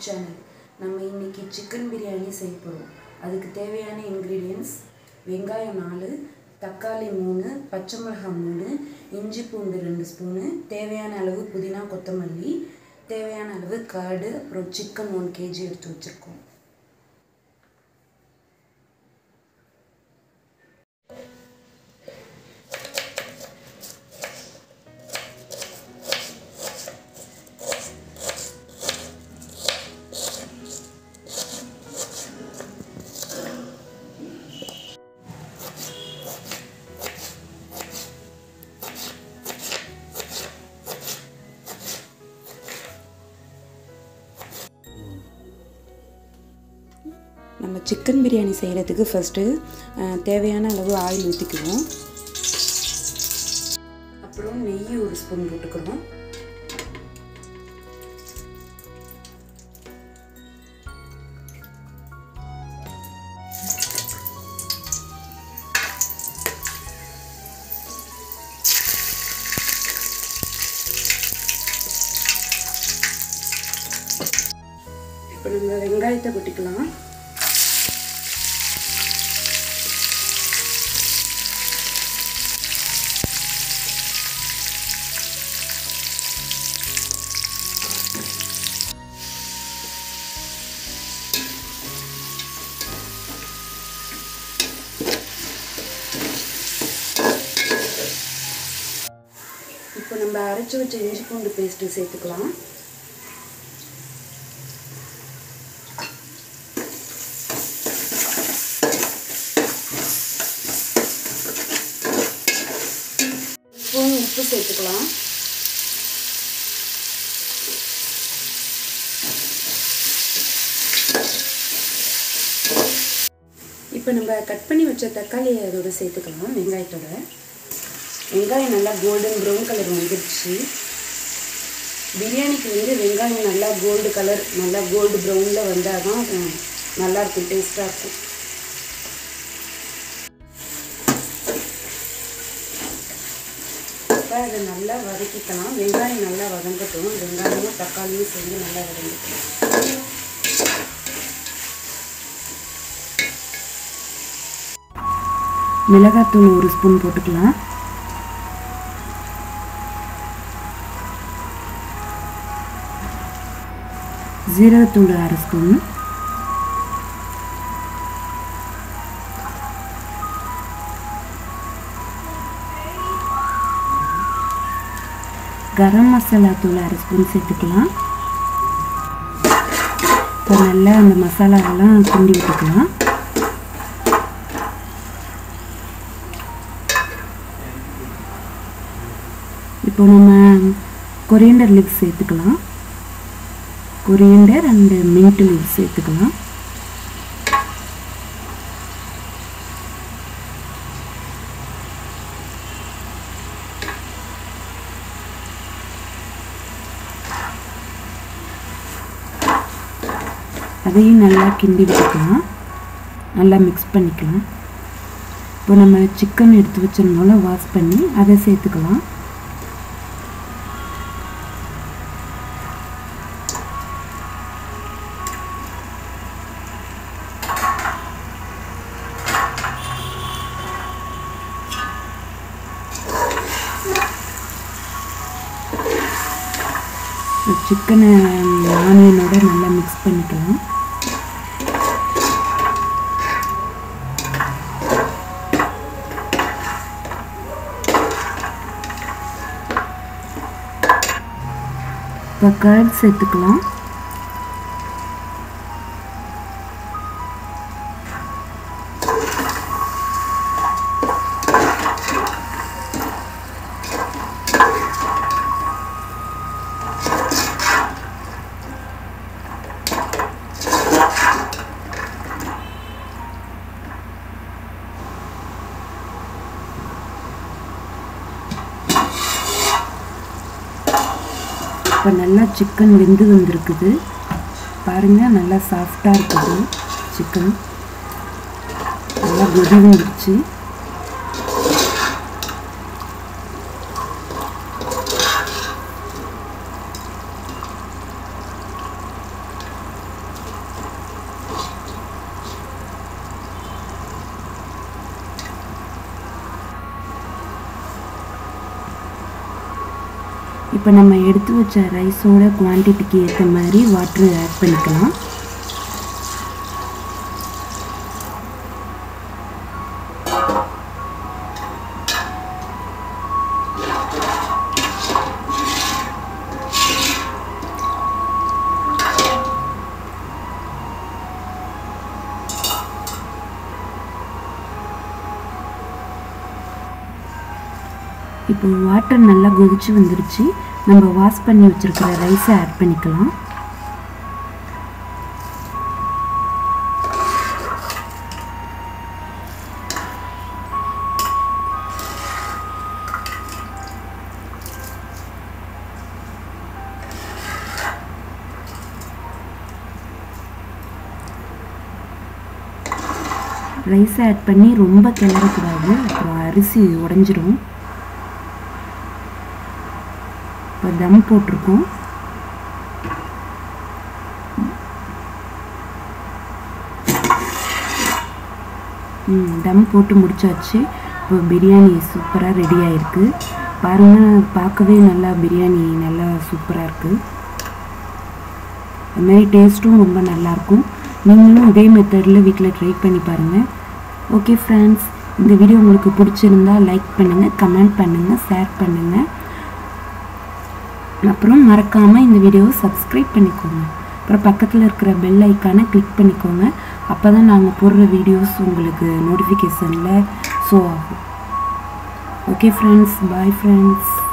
channel நம்ம இன்னைக்கு chicken biryani செய்ய போகிறோம் அதுக்கு தேவையான இன்க்ரீடியன்ஸ் வெங்காயம் நாலு தக்காளி மூணு பச்சை மிளகாய் மூணு இஞ்சி பூண்டு ரெண்டு ஸ்பூனு தேவையான அளவு புதினா கொத்தமல்லி தேவையான அளவு கர்டு அப்புறம் சிக்கன் ஒன் கேஜி எடுத்து வச்சுருக்கோம் நம்ம சிக்கன் பிரியாணி செய்கிறதுக்கு ஃபஸ்ட்டு தேவையான அளவு ஆயில் ஊற்றிக்குவோம் அப்புறம் நெய் ஒரு ஸ்பூன் போட்டுக்கிறோம் இப்போ நம்ம வெங்காயத்தை கொட்டிக்கலாம் இப்போ நம்ம அரைச்சி வச்ச இஞ்சி பூண்டு பேஸ்ட்டு சேர்த்துக்கலாம் ஸ்பூன் உப்பு சேர்த்துக்கலாம் இப்போ நம்ம கட் பண்ணி வச்ச தக்காளி அதோட சேர்த்துக்கலாம் வெங்காயத்தோட வெங்காயம் நல்லா கோல்டன் ப்ரௌன் கலர் வந்துடுச்சு பிரியாணிக்கு வந்து வெங்காயம் நல்லா கோல்டு கலர் நல்லா கோல்டு ப்ரௌனில் வந்தால் தான் நல்லாயிருக்கும் டேஸ்ட்டாக இருக்கும் இப்போ அதை நல்லா வதக்கிக்கலாம் வெங்காயம் நல்லா வதங்கட்டும் வெங்காயமும் தக்காளியும் சேர்ந்து நல்லா வதங்கட்டும் மிளகாத்தூள் ஒரு ஸ்பூன் போட்டுக்கலாம் ஜீரகத்தூள் அரை ஸ்பூன் கரம் மசாலா தூள் அரை ஸ்பூன் சேர்த்துக்கலாம் இப்போ நல்லா அந்த மசாலாவெல்லாம் கிண்டி விட்டுக்கலாம் இப்போ நம்ம கொரியண்டர் லீவ்ஸ் சேர்த்துக்கலாம் கொரியண்டர் அண்டு மின்ட் லீவ்ஸ் சேர்த்துக்கலாம் அதையும் நல்லா கிண்டி விட்டுக்கலாம் நல்லா மிக்ஸ் பண்ணிக்கலாம் இப்போ நம்ம சிக்கன் எடுத்து வச்சிருந்தோம்ல வாஷ் பண்ணி அதை சேர்த்துக்கலாம் சிக்கனை ஆனியனோட நல்லா மிக்ஸ் பண்ணிக்கலாம் இப்போ கர்ட் சேர்த்துக்கலாம் இப்போ நல்லா சிக்கன் வெந்து வந்திருக்குது பாருங்கள் நல்லா சாஃப்டாக இருக்குது சிக்கன் நல்லா கொதி வந்துருச்சு இப்போ நம்ம எடுத்து வச்ச ரைஸோட குவான்டிட்டிக்கு ஏற்ற மாதிரி வாட்ரு ஆட் பண்ணிக்கலாம் இப்போ வாட்டர் நல்லா கொதிச்சு வந்துருச்சு நம்ம வாஷ் பண்ணி வச்சுருக்கிற ரைஸை ஆட் பண்ணிக்கலாம் ரைஸை ஆட் பண்ணி ரொம்ப கிளறக்கூடாது அப்புறம் அரிசி உடஞ்சிரும் இப்போ தம் போட்டிருக்கோம் ம் தம் போட்டு முடிச்சாச்சு இப்போ பிரியாணி சூப்பராக ரெடி ஆயிருக்கு பாருங்கள் பார்க்கவே நல்லா பிரியாணி நல்லா சூப்பராக இருக்குது அதுமாரி டேஸ்ட்டும் ரொம்ப நல்லாயிருக்கும் நீங்களும் இதே மெத்தடில் வீட்டில் ட்ரை பண்ணி பாருங்கள் ஓகே ஃப்ரெண்ட்ஸ் இந்த வீடியோ உங்களுக்கு பிடிச்சிருந்தா லைக் பண்ணுங்கள் கமெண்ட் பண்ணுங்கள் ஷேர் பண்ணுங்கள் அப்புறம் மறக்காமல் இந்த வீடியோவை சப்ஸ்கிரைப் பண்ணிக்கோங்க அப்புறம் பக்கத்தில் இருக்கிற பெல் ஐக்கானை கிளிக் பண்ணிக்கோங்க அப்போ தான் நாங்கள் போடுற வீடியோஸ் உங்களுக்கு நோட்டிஃபிகேஷனில் ஷோ ஆகும் ஓகே ஃப்ரெண்ட்ஸ் பாய் ஃப்ரெண்ட்ஸ்